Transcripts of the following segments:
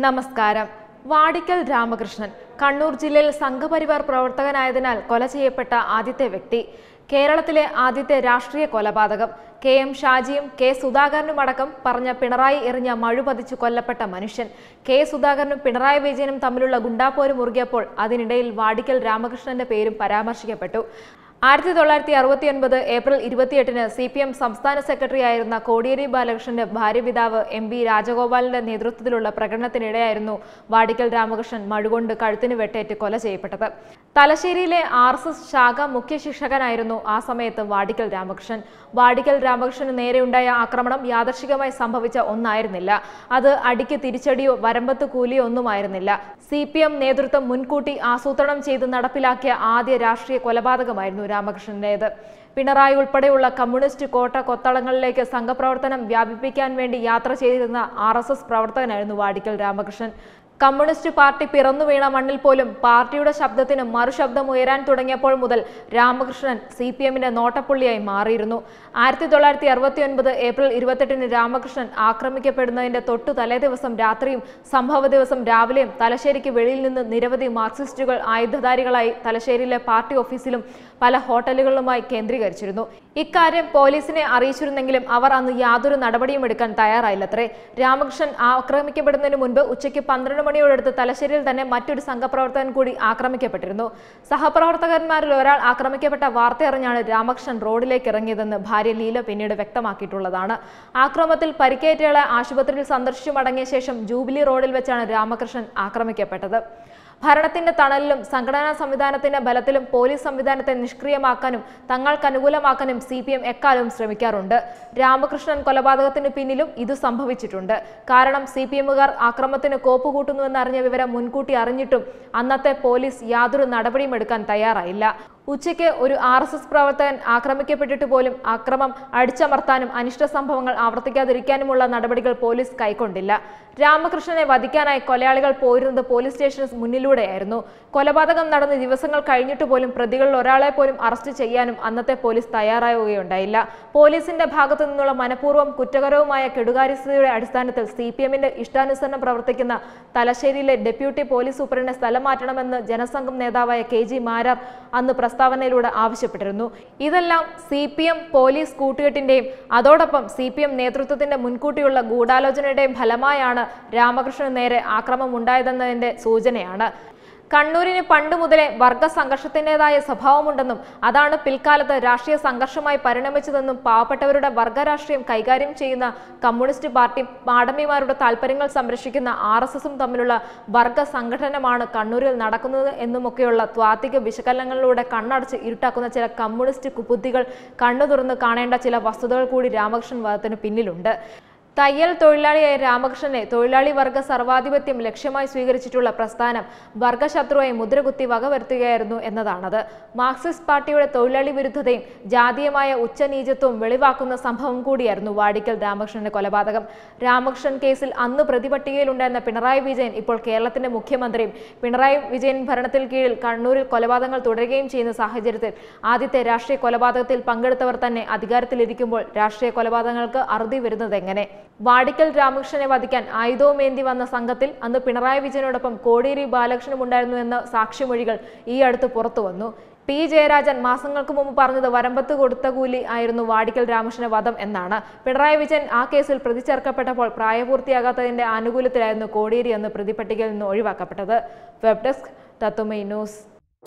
നമസ്കാരം വാടിക്കൽ രാമകൃഷ്ണൻ കണ്ണൂർ ജില്ലയിൽ സംഘപരിവാർ പ്രവർത്തകനായതിനാൽ കൊല ചെയ്യപ്പെട്ട ആദ്യത്തെ വ്യക്തി കേരളത്തിലെ ആദ്യത്തെ രാഷ്ട്രീയ കൊലപാതകം കെ എം ഷാജിയും കെ സുധാകരനും അടക്കം പറഞ്ഞ പിണറായി എറിഞ്ഞ മഴുപതിച്ചു കൊല്ലപ്പെട്ട മനുഷ്യൻ കെ സുധാകരനും പിണറായി വിജയനും തമ്മിലുള്ള ഗുണ്ടാപ്പോര് മുറുകിയപ്പോൾ അതിനിടയിൽ വാടിക്കൽ രാമകൃഷ്ണന്റെ പേരും പരാമർശിക്കപ്പെട്ടു ആയിരത്തി തൊള്ളായിരത്തി അറുപത്തി ഒൻപത് ഏപ്രിൽ ഇരുപത്തിയെട്ടിന് സി പി എം സംസ്ഥാന സെക്രട്ടറി ആയിരുന്ന കോടിയേരി ബാലകൃഷ്ണന്റെ ഭാര്യപിതാവ് എം പി രാജഗോപാലിന്റെ നേതൃത്വത്തിലുള്ള പ്രകടനത്തിനിടെയായിരുന്നു വാടിക്കൽ രാമകൃഷ്ണൻ മഴുകൊണ്ട് കഴുത്തിന് വെട്ടേറ്റ് കൊല ചെയ്യപ്പെട്ടത് തലശ്ശേരിയിലെ ആർ എസ് എസ് ശാഖ മുഖ്യ ശിക്ഷകനായിരുന്നു ആ സമയത്ത് വാടിക്കൽ രാമകൃഷ്ണൻ വാടിക്കൽ രാമകൃഷ്ണന് നേരെയുണ്ടായ ആക്രമണം യാദർശികമായി സംഭവിച്ച ഒന്നായിരുന്നില്ല അത് അടിക്ക് തിരിച്ചടിയോ വരമ്പത്ത് കൂലിയോ ഒന്നുമായിരുന്നില്ല സി പി എം നേതൃത്വം മുൻകൂട്ടി ആസൂത്രണം ചെയ്ത് നടപ്പിലാക്കിയ ആദ്യ രാഷ്ട്രീയ കൊലപാതകമായിരുന്നു രാമകൃഷ്ണന്റേത് പിണറായി ഉൾപ്പെടെയുള്ള കമ്മ്യൂണിസ്റ്റ് കോട്ട കൊത്തളങ്ങളിലേക്ക് സംഘപ്രവർത്തനം വ്യാപിപ്പിക്കാൻ വേണ്ടി യാത്ര ചെയ്തിരുന്ന ആർ എസ് എസ് പ്രവർത്തകനായിരുന്നു വാടിക്കൽ രാമകൃഷ്ണൻ കമ്മ്യൂണിസ്റ്റ് പാർട്ടി പിറന്നു വീണ മണ്ണിൽ പോലും പാർട്ടിയുടെ ശബ്ദത്തിന് മറുശബ്ദം ഉയരാൻ തുടങ്ങിയപ്പോൾ മുതൽ രാമകൃഷ്ണൻ സി പി എമ്മിന്റെ നോട്ടപ്പുള്ളിയായി മാറിയിരുന്നു ആയിരത്തി തൊള്ളായിരത്തി അറുപത്തി ഒൻപത് ഏപ്രിൽ ഇരുപത്തെട്ടിന് രാമകൃഷ്ണൻ ആക്രമിക്കപ്പെടുന്നതിന്റെ തൊട്ടു തലേ ദിവസം രാത്രിയും സംഭവ ദിവസം രാവിലെയും തലശ്ശേരിക്ക് വെളിയിൽ നിന്ന് നിരവധി മാർക്സിസ്റ്റുകൾ ആയുധധാരികളായി തലശ്ശേരിയിലെ പാർട്ടി ഓഫീസിലും പല ഹോട്ടലുകളിലുമായി കേന്ദ്രീകരിച്ചിരുന്നു ഇക്കാര്യം പോലീസിനെ അറിയിച്ചിരുന്നെങ്കിലും അവർ അന്ന് യാതൊരു നടപടിയും എടുക്കാൻ തയ്യാറായില്ലത്രേ രാമകൃഷ്ണൻ ആക്രമിക്കപ്പെടുന്നതിന് മുൻപ് ഉച്ചയ്ക്ക് പന്ത്രണ്ട് മണിയോടടുത്ത് തലശ്ശേരിയിൽ തന്നെ മറ്റൊരു സംഘപ്രവർത്തകൻ കൂടി ആക്രമിക്കപ്പെട്ടിരുന്നു സഹപ്രവർത്തകന്മാരിൽ ഒരാൾ ആക്രമിക്കപ്പെട്ട വാർത്ത അറിഞ്ഞാണ് രാമകൃഷ്ണൻ റോഡിലേക്ക് ഇറങ്ങിയതെന്ന് ഭാര്യ ലീല പിന്നീട് വ്യക്തമാക്കിയിട്ടുള്ളതാണ് ആക്രമത്തിൽ പരിക്കേറ്റയാളെ ആശുപത്രിയിൽ സന്ദർശിച്ചു മടങ്ങിയ ശേഷം ജൂബിലി റോഡിൽ വെച്ചാണ് രാമകൃഷ്ണൻ ആക്രമിക്കപ്പെട്ടത് ഭരണത്തിന്റെ തണലിലും സംഘടനാ സംവിധാനത്തിന്റെ ബലത്തിലും പോലീസ് സംവിധാനത്തെ നിഷ്ക്രിയമാക്കാനും തങ്ങൾക്ക് അനുകൂലമാക്കാനും സി പി എം എക്കാലവും ശ്രമിക്കാറുണ്ട് രാമകൃഷ്ണൻ കൊലപാതകത്തിന് പിന്നിലും ഇത് സംഭവിച്ചിട്ടുണ്ട് കാരണം സി പി എമ്മുകാർ ആക്രമണത്തിന് കോപ്പുകൂട്ടുന്നുവെന്ന് അറിഞ്ഞ വിവരം മുൻകൂട്ടി അറിഞ്ഞിട്ടും അന്നത്തെ പോലീസ് യാതൊരു നടപടിയും എടുക്കാൻ തയ്യാറായില്ല ഉച്ചയ്ക്ക് ഒരു ആർ എസ് എസ് പ്രവർത്തകൻ ആക്രമിക്കപ്പെട്ടിട്ട് പോലും അക്രമം അടിച്ചമർത്താനും അനിഷ്ട സംഭവങ്ങൾ ആവർത്തിക്കാതിരിക്കാനുമുള്ള നടപടികൾ പോലീസ് കൈക്കൊണ്ടില്ല രാമകൃഷ്ണനെ വധിക്കാനായി കൊലയാളികൾ പോയിരുന്നത് പോലീസ് സ്റ്റേഷന് മുന്നിലൂടെയായിരുന്നു കൊലപാതകം നടന്ന് ദിവസങ്ങൾ കഴിഞ്ഞിട്ട് പോലും പ്രതികളിൽ ഒരാളെ പോലും അറസ്റ്റ് ചെയ്യാനും അന്നത്തെ പോലീസ് തയ്യാറാവുകയുണ്ടായില്ല പോലീസിന്റെ ഭാഗത്തു നിന്നുള്ള മനഃപൂർവ്വം കുറ്റകരവുമായ കെടുകാര്യസ്ഥതയുടെ അടിസ്ഥാനത്തിൽ സി പി എമ്മിന്റെ ഇഷ്ടാനുസരണം പ്രവർത്തിക്കുന്ന തലശ്ശേരിയിലെ ഡെപ്യൂട്ടി പോലീസ് സൂപ്രണ്ടിനെ സ്ഥലം മാറ്റണമെന്ന് ജനസംഘം നേതാവായ കെ ജി മാരാർ അന്ന് പ്രസ്താവനയിലൂടെ ആവശ്യപ്പെട്ടിരുന്നു ഇതെല്ലാം സി പി എം പോലീസ് കൂട്ടുകെട്ടിന്റെയും അതോടൊപ്പം സി പി എം നേതൃത്വത്തിന്റെ മുൻകൂട്ടിയുള്ള ഗൂഢാലോചനയുടെയും ഫലമായാണ് രാമകൃഷ്ണന് നേരെ ആക്രമം ഉണ്ടായതെന്നതിന്റെ സൂചനയാണ് കണ്ണൂരിന് പണ്ട് മുതലേ വർഗ സംഘർഷത്തിൻ്റെതായ സ്വഭാവമുണ്ടെന്നും അതാണ് പിൽക്കാലത്ത് രാഷ്ട്രീയ സംഘർഷമായി പരിണമിച്ചതെന്നും പാവപ്പെട്ടവരുടെ വർഗ രാഷ്ട്രീയം കൈകാര്യം ചെയ്യുന്ന കമ്മ്യൂണിസ്റ്റ് പാർട്ടി മാടമ്പിമാരുടെ താല്പര്യങ്ങൾ സംരക്ഷിക്കുന്ന ആർ എസ് എസും തമ്മിലുള്ള വർഗ സംഘടനമാണ് കണ്ണൂരിൽ നടക്കുന്നത് എന്നുമൊക്കെയുള്ള ത്വാത്വിക വിശകലനങ്ങളിലൂടെ കണ്ണടച്ച് ഇരുട്ടാക്കുന്ന ചില കമ്മ്യൂണിസ്റ്റ് കുബുദ്ധികൾ കണ്ണു തുറന്ന് കാണേണ്ട ചില വസ്തുതകൾ കൂടി രാമകൃഷ്ണൻ വാദത്തിന് പിന്നിലുണ്ട് തയ്യൽ തൊഴിലാളിയായ രാമകൃഷ്ണനെ തൊഴിലാളി വർഗ സർവാധിപത്യം ലക്ഷ്യമായി സ്വീകരിച്ചിട്ടുള്ള പ്രസ്ഥാനം വർഗശത്രുവായി മുദ്രകുത്തി വകവരുത്തുകയായിരുന്നു എന്നതാണത് മാർക്സിസ്റ്റ് പാർട്ടിയുടെ തൊഴിലാളി വിരുദ്ധതയും ജാതീയമായ ഉച്ചനീചത്വവും വെളിവാക്കുന്ന സംഭവം കൂടിയായിരുന്നു വാടിക്കൽ രാമകൃഷ്ണന്റെ കൊലപാതകം രാമകൃഷ്ണൻ കേസിൽ അന്ന് പ്രതിപട്ടികയിലുണ്ടായിരുന്ന പിണറായി വിജയൻ ഇപ്പോൾ കേരളത്തിന്റെ മുഖ്യമന്ത്രിയും പിണറായി വിജയൻ ഭരണത്തിൽ കീഴിൽ കണ്ണൂരിൽ കൊലപാതകങ്ങൾ തുടരുകയും ചെയ്യുന്ന സാഹചര്യത്തിൽ ആദ്യത്തെ രാഷ്ട്രീയ കൊലപാതകത്തിൽ പങ്കെടുത്തവർ തന്നെ അധികാരത്തിലിരിക്കുമ്പോൾ രാഷ്ട്രീയ കൊലപാതകങ്ങൾക്ക് അറുതി വരുന്നത് എങ്ങനെ വാടിക്കൽ രാമകൃഷ്ണനെ വധിക്കാൻ ആയുധവുമേന്തി വന്ന സംഘത്തിൽ അന്ന് പിണറായി വിജയനോടൊപ്പം കോടിയേരി ബാലകൃഷ്ണനും ഉണ്ടായിരുന്നു എന്ന സാക്ഷിമൊഴികൾ ഈ അടുത്ത് പുറത്തു വന്നു പി ജയരാജൻ മാസങ്ങൾക്ക് മുമ്പ് പറഞ്ഞത് വരമ്പത്ത് കൊടുത്ത കൂലി ആയിരുന്നു വാടിക്കൽ രാമകൃഷ്ണ വധം എന്നാണ് പിണറായി വിജയൻ ആ കേസിൽ പ്രതി ചേർക്കപ്പെട്ടപ്പോൾ പ്രായപൂർത്തിയാകാത്തതിന്റെ ആനുകൂല്യത്തിലായിരുന്നു കോടിയേരി എന്ന് പ്രതിപട്ടികയിൽ നിന്ന് ഒഴിവാക്കപ്പെട്ടത് web desk Tatwamayi news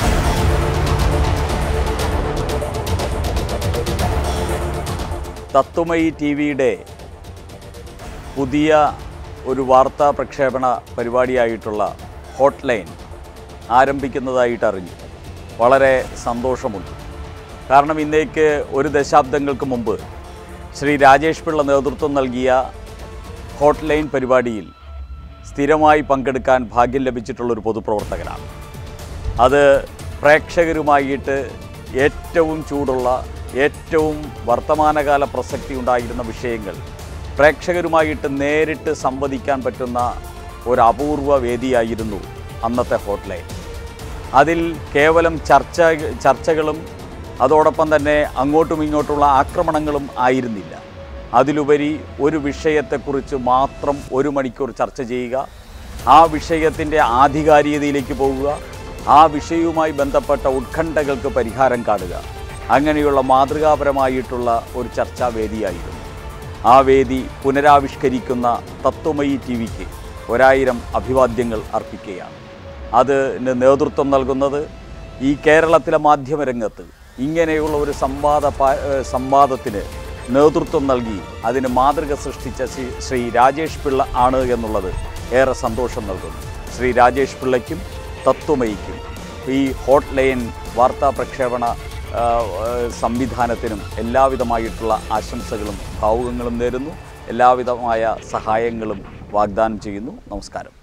Tatwamayi T വിയുടെ പുതിയ ഒരു വാർത്താ പ്രക്ഷേപണ പരിപാടിയായിട്ടുള്ള ഹോട്ട് ലൈൻ ആരംഭിക്കുന്നതായിട്ട് അറിഞ്ഞു വളരെ സന്തോഷമുണ്ട് കാരണം ഇന്നേക്ക് ഒരു ദശാബ്ദങ്ങൾക്ക് മുമ്പ് ശ്രീ രാജേഷ് പിള്ള നേതൃത്വം നൽകിയ ഹോട്ട് ലൈൻ പരിപാടിയിൽ സ്ഥിരമായി പങ്കെടുക്കാൻ ഭാഗ്യം ലഭിച്ചിട്ടുള്ളൊരു പൊതുപ്രവർത്തകനാണ് അത് പ്രേക്ഷകരുമായിട്ട് ഏറ്റവും ചൂടുള്ള ഏറ്റവും വർത്തമാനകാല പ്രസക്തി ഉണ്ടായിരുന്ന വിഷയങ്ങൾ പ്രേക്ഷകരുമായിട്ട് നേരിട്ട് സംവദിക്കാൻ പറ്റുന്ന ഒരു അപൂർവ വേദിയായിരുന്നു അന്നത്തെ ഹോട്ട്ലൈൻ അതിൽ കേവലം ചർച്ച ചർച്ചകളും അതോടൊപ്പം തന്നെ അങ്ങോട്ടും ഇങ്ങോട്ടുള്ള ആക്രമണങ്ങളും ആയിരുന്നില്ല അതിലുപരി ഒരു വിഷയത്തെക്കുറിച്ച് മാത്രം ഒരു മണിക്കൂർ ചർച്ച ചെയ്യുക ആ വിഷയത്തിൻ്റെ ആധികാരികതയിലേക്ക് പോവുക ആ വിഷയവുമായി ബന്ധപ്പെട്ട ഉത്കണ്ഠകൾക്ക് പരിഹാരം കാണുക അങ്ങനെയുള്ള മാതൃകാപരമായിട്ടുള്ള ഒരു ചർച്ചാവേദിയായിരുന്നു ആ വേദി പുനരാവിഷ്കരിക്കുന്ന തത്വമയി ടി വിക്ക് ഒരായിരം അഭിവാദ്യങ്ങൾ അർപ്പിക്കുകയാണ് അതിന് നേതൃത്വം നൽകുന്നത് ഈ കേരളത്തിലെ മാധ്യമരംഗത്ത് ഇങ്ങനെയുള്ള ഒരു സംവാദ പാ- ഏഹ് സംവാദത്തിന് നേതൃത്വം നൽകി അതിന് മാതൃക സൃഷ്ടിച്ച ശ്രീ ശ്രീ രാജേഷ് പിള്ള ആണ് എന്നുള്ളത് ഏറെ സന്തോഷം നൽകുന്നു ശ്രീ രാജേഷ് പിള്ളയ്ക്കും തത്വമയിക്കും ഈ ഹോട്ട് ലൈൻ വാർത്താ പ്രക്ഷേപണ ആ, ആ, സംവിധാനത്തിനും എല്ലാവിധമായിട്ടുള്ള ആശംസകളും ഭാവുകങ്ങളും നേരുന്നു എല്ലാവിധമായ സഹായങ്ങളും വാഗ്ദാനം ചെയ്യുന്നു നമസ്കാരം